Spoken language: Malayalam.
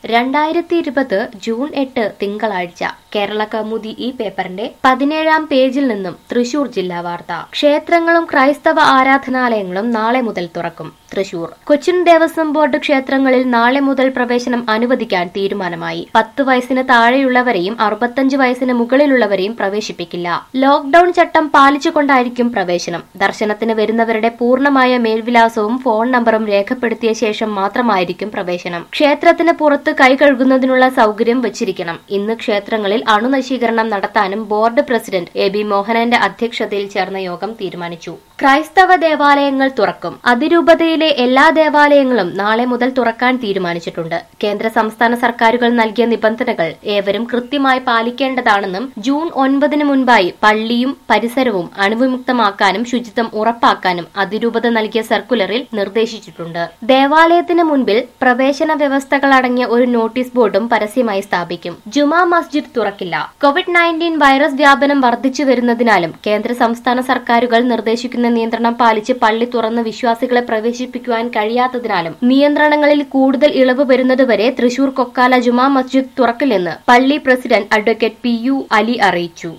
രണ്ടായിരത്തി ഇരുപത് ജൂൺ എട്ട് തിങ്കളാഴ്ച കേരള കൗമുദി ഈ പേപ്പറിന്റെ പതിനേഴാം പേജിൽ നിന്നും തൃശൂർ ജില്ലാ വാർത്ത ക്ഷേത്രങ്ങളും ക്രൈസ്തവ ആരാധനാലയങ്ങളും നാളെ മുതൽ തുറക്കും തൃശൂർ കൊച്ചിൻ ദേവസ്വം ബോർഡ് ക്ഷേത്രങ്ങളിൽ നാളെ മുതൽ പ്രവേശനം അനുവദിക്കാൻ തീരുമാനമായി പത്ത് വയസ്സിന് താഴെയുള്ളവരെയും അറുപത്തഞ്ച് വയസ്സിന് മുകളിലുള്ളവരെയും പ്രവേശിപ്പിക്കില്ല ലോക്ഡൌൺ ചട്ടം പാലിച്ചുകൊണ്ടായിരിക്കും പ്രവേശനം ദർശനത്തിന് വരുന്നവരുടെ പൂർണ്ണമായ മേൽവിലാസവും ഫോൺ നമ്പറും രേഖപ്പെടുത്തിയ ശേഷം മാത്രമായിരിക്കും പ്രവേശനം ക്ഷേത്രത്തിന് പുറത്ത് കൈ കഴുകുന്നതിനുള്ള സൗകര്യം വച്ചിരിക്കണം ഇന്ന് ക്ഷേത്രങ്ങളിൽ അണുനശീകരണം നടത്താനും ബോർഡ് പ്രസിഡന്റ് എ ബി മോഹനന്റെ അധ്യക്ഷതയിൽ ചേർന്ന യോഗം തീരുമാനിച്ചു ക്രൈസ്തവ ദേവാലയങ്ങൾ തുറക്കും അതിരൂപതയിലെ എല്ലാ ദേവാലയങ്ങളും നാളെ മുതൽ തുറക്കാൻ തീരുമാനിച്ചിട്ടുണ്ട് കേന്ദ്ര സംസ്ഥാന സർക്കാരുകൾ നൽകിയ നിബന്ധനകൾ ഏവരും കൃത്യമായി പാലിക്കേണ്ടതാണെന്നും ജൂൺ ഒൻപതിന് മുൻപായി പള്ളിയും പരിസരവും അണുവിമുക്തമാക്കാനും ശുചിത്വം ഉറപ്പാക്കാനും അതിരൂപത നൽകിയ സർക്കുലറിൽ നിർദ്ദേശിച്ചിട്ടുണ്ട് ദേവാലയത്തിന് മുൻപിൽ പ്രവേശന വ്യവസ്ഥകൾ അടങ്ങിയ ഒരു നോട്ടീസ് ബോർഡും പരസ്യമായി സ്ഥാപിക്കും ജുമാ മസ്ജിദ് തുറക്കില്ല കോവിഡ് നയൻറ്റീൻ വൈറസ് വ്യാപനം വർദ്ധിച്ചു വരുന്നതിനാലും കേന്ദ്ര സംസ്ഥാന സർക്കാരുകൾ നിർദ്ദേശിക്കുന്ന നിയന്ത്രണം പാലിച്ച് പള്ളി തുറന്ന് വിശ്വാസികളെ പ്രവേശിപ്പിക്കുവാൻ കഴിയാത്തതിനാലും നിയന്ത്രണങ്ങളിൽ കൂടുതൽ ഇളവ് വരുന്നതുവരെ തൃശൂർ കൊക്കാല ജുമാ മസ്ജിദ് തുറക്കില്ലെന്ന് പള്ളി president advocate P U Ali അറിയിച്ചു